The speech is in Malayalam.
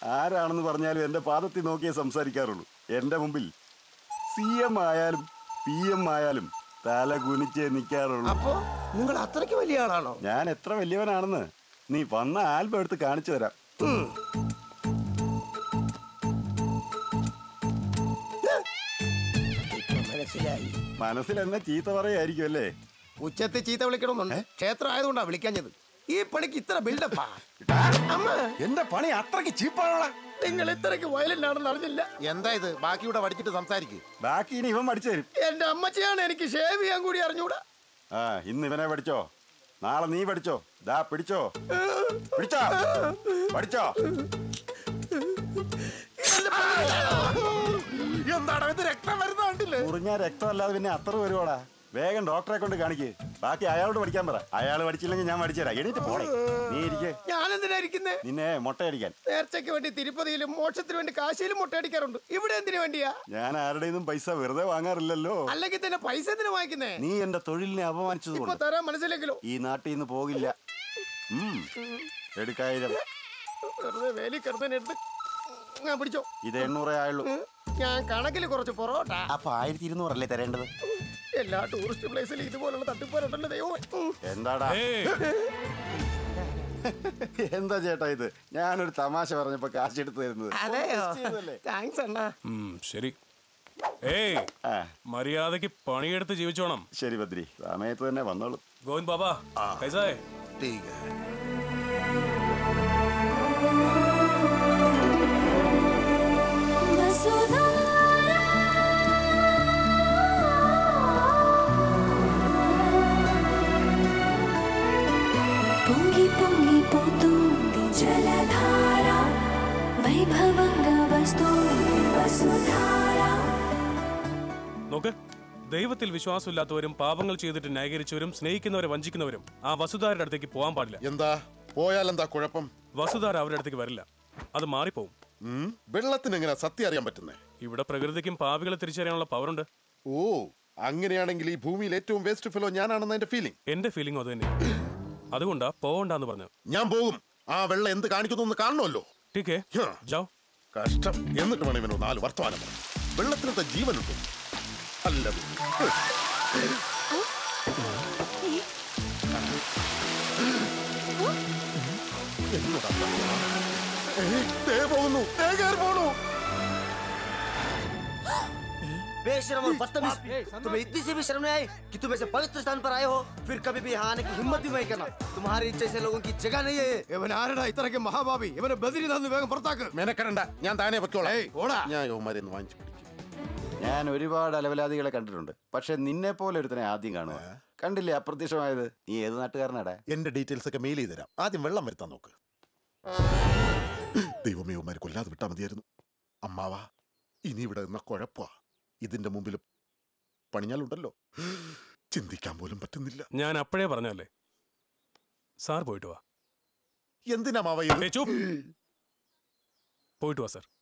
ആരാണെന്ന് പറഞ്ഞാലും എൻ്റെ പാദത്തിൽ നോക്കിയേ സംസാരിക്കാറുള്ളൂ എൻ്റെ മുമ്പിൽ സി എം ആയാലും പി എം ആയാലും തല കുനിച്ചേ നിൽക്കാറുള്ളൂ അപ്പോ നിങ്ങൾ അത്രയ്ക്ക് വലിയ ആളാണോ ഞാൻ എത്ര വലിയവനാണെന്ന് നീ വന്ന ആൽബം എടുത്ത് കാണിച്ചു തരാം ഇപ്പൊ മനസ്സിലായി മനസ്സിൽ എന്നെ ചീത്ത പറയായിരിക്കും അല്ലേ ഉച്ചത്തിൽ ചീത്ത വിളിക്കണമെന്നുണ്ട് ക്ഷേത്രം ആയതുകൊണ്ടാ വിളിക്കാഞ്ഞത് ഈ പണിക്ക് ഇത്ര ബിൽഡപ്പാ അമ്മ എന്റെ പണി അത്രയ്ക്ക് ചീപ്പാണോളാ നിങ്ങൾ ഇത്രയ്ക്ക് വയലന്റ് ആണെന്ന് അറിഞ്ഞില്ല എന്താ ഇത് ബാക്കിയൂടെ പഠിച്ചിട്ട് സംസാരിക്ക് ബാക്കി ഇനി ഇവൻ പഠിച്ചു തരും എന്റെ അമ്മച്ചിയാണ് എനിക്ക് ഷേവ് ചെയ്യാൻ കൂടി അറിഞ്ഞൂടാ ആ ഇന്ന് ഇവനെ പഠിച്ചോ നാളെ നീ പഠിച്ചോ ദാ പിടിച്ചോ പിടിച്ചോ പഠിച്ചോ എന്താണ് ഇത് രക്തം വരുന്ന കണ്ടില്ലേ മുറിഞ്ഞ രക്തമല്ലാതെ പിന്നെ അത്ര വരുവാടാ വേഗം ഡോക്ടറെ കൊണ്ട് കാണിക്ക് ബാക്കി അയാളോട് പഠിക്കാൻ പറ അയാൾ പഠിച്ചില്ലെങ്കിൽ ഞാൻ പഠിച്ചുതരാം എണീറ്റ് പോണേ നീ ഇരിക്കെ ഞാൻ എന്തിനാ ഇരിക്കുന്നേ നിന്നെ മുട്ടയടിക്കാൻ നേർച്ചയ്ക്ക് വേണ്ടി തിരുപ്പതിയിലും മോക്ഷത്തിന് വേണ്ടി കാശിയിലും മുട്ടയടിക്കാറുണ്ട് ഇവിടെ എന്തിനു വേണ്ടിയാ ഞാൻ ആരുടെയും പൈസ വെറുതെ വാങ്ങാറില്ലല്ലോ അല്ലെങ്കിൽ തന്നെ പൈസ എന്തിനു വാങ്ങിക്കുന്നേ നീ എന്റെ തൊഴിലിനെ അപമാനിച്ചത് ഇപ്പൊ കൊണ്ട് തരാൻ മനസ്സിലെങ്കിലോ ഈ നാട്ടിൽ നിന്ന് പോകില്ല ഉം. എടുക്കായിരം വെറുതെ വേലി കരുതനെടുത്ത് ഞാൻ പിടിച്ചോ ഇത് എണ്ണൂറേ ആയുള്ളൂ ഉം. ഞാൻ കണക്കിൽ കുറച്ച് പൊറോട്ട അപ്പൊ ആയിരത്തി ഇരുന്നൂറല്ലേ തരേണ്ടത് എല്ലാ ടൂറിസ്റ്റ് പ്ലേസിലും ഇതുപോലുള്ള തട്ടിപ്പാരുണ്ടല്ലോ ദൈവമേ ഉം. എന്താടാ എന്താ ചേട്ടാ ഇത് ഞാനൊരു തമാശ പറഞ്ഞപ്പോ കാശ് എടുത്ത് തരുന്നത് അതെയോ ചെയ്തതല്ലേ? താങ്ക്സ് അണ്ണാ ഉം, ശരി ഏയ് ആ മര്യാദക്ക് പണിയെടുത്ത് ജീവിച്ചോണം ശരി ബദ്രി സമയത്ത് തന്നെ വന്നോളൂ ഗോവിന്ദ് ബാബാ കൈസായേ ठीक है పొంగి పొంగి పోతుంది జలధార వైభవంగా వస్తుంది వసుధార നോക്ക് ദൈവത്തിൽ വിശ്വാസമില്ലാത്തവരും പാപങ്ങൾ ചെയ്തിട്ട് ന്യായീകരിച്ചവരും സ്നേഹിക്കുന്നവരെ വഞ്ചിക്കുന്നവരും ആ വസുധാരുടെ അടുത്തേക്ക് പോകാൻ പാടില്ല എന്താ പോയാലെന്താ കുഴപ്പം വസുധാര അവരുടെ അടുത്തേക്ക് വരില്ല അത് മാറിപ്പോവും ഉം? വെള്ളത്തിന് എങ്ങനെ സത്യം അറിയാൻ പറ്റുന്നേ ഇവിടെ പ്രകൃതിക്കും പാപികളെ തിരിച്ചറിയാനുള്ള പവറുണ്ട് ഓ അങ്ങനെയാണെങ്കിൽ ഈ ഭൂമിയിൽ ഏറ്റവും വേസ്റ്റ് ഫെലോ ഞാനാണെന്ന് എന്റെ ഫീലിംഗ് എന്റെ ഫീലിംഗ് അത് തന്നെയാണ് അതുകൊണ്ടാ പോവണ്ടെന്ന് പറഞ്ഞു ഞാൻ പോകും ആ വെള്ളം എന്ത് കാണിക്കുന്നു എന്ന് കാണണമല്ലോ ടീക്കേ ഹാ. ജാओ കഷ്ടം എന്നിട്ട് വേണം ഇവനോ നാല് വർത്തമാനം പറയാൻ. വെള്ളത്തിനത്തെ ജീവനുണ്ടോ അല്ല എന്നോടാ പറഞ്ഞത്? ഏയ്, ദേ പോകുന്നു ദേ കയറി പോണു बेशरम और बदतमीज तुम्हें इतनी सी भी शर्म नहीं आई कि तुम ऐसे पवित्र स्थान पर आए हो फिर कभी भी यहाँ आने की हिम्मत भी नहीं करना तुम्हारे जैसे लोगों की जगह नहीं है ये। ഇവൻ ആരടാ ഇത്രയ്ക്ക് മഹാഭാവി ഇവനെ ബദിരി തന്ന് വേഗം പുറത്താക്ക് മെനക്കെടണ്ട ഞാൻ താനേ വെക്കോളാം ഏയ്, ഓടാ. ഞാൻ യോമാരെ ഒന്ന് വാങ്ങിച്ചു പിടിക്കും ഞാൻ ഒരുപാട് അലവലാദികളെ കണ്ടിട്ടുണ്ട് പക്ഷെ നിന്നെ പോലെ ഒരുത്തനെ ആദ്യം കാണുക കണ്ടില്ലേ അപ്രത്യക്ഷമായത് നീ ഏത് നാട്ടുകാരനാടാ എന്റെ ഡീറ്റെയിൽസ് ഒക്കെ മെയിൽ ചെയ്ത് തരാം ആദ്യം വെള്ളം വരുത്താൻ നോക്ക് ദൈവമേ ഉമ്മാരെ കൊല്ലാതെ വിട്ടാ മതിയായിരുന്നു അമ്മാവാ ഇനി ഇവിടെ നിന്ന കുഴപ്പാ ഇതിന്റെ മുമ്പിൽ പണിഞ്ഞാലുണ്ടല്ലോ ചിന്തിക്കാൻ പോലും പറ്റുന്നില്ല ഞാൻ അപ്പോഴേ പറഞ്ഞല്ലേ സാർ പോയിട്ട് വാ എന്തിനാ മാവ ഇത് ഏയ്, ചുപ്പ്. പോയിട്ട് വാ സാർ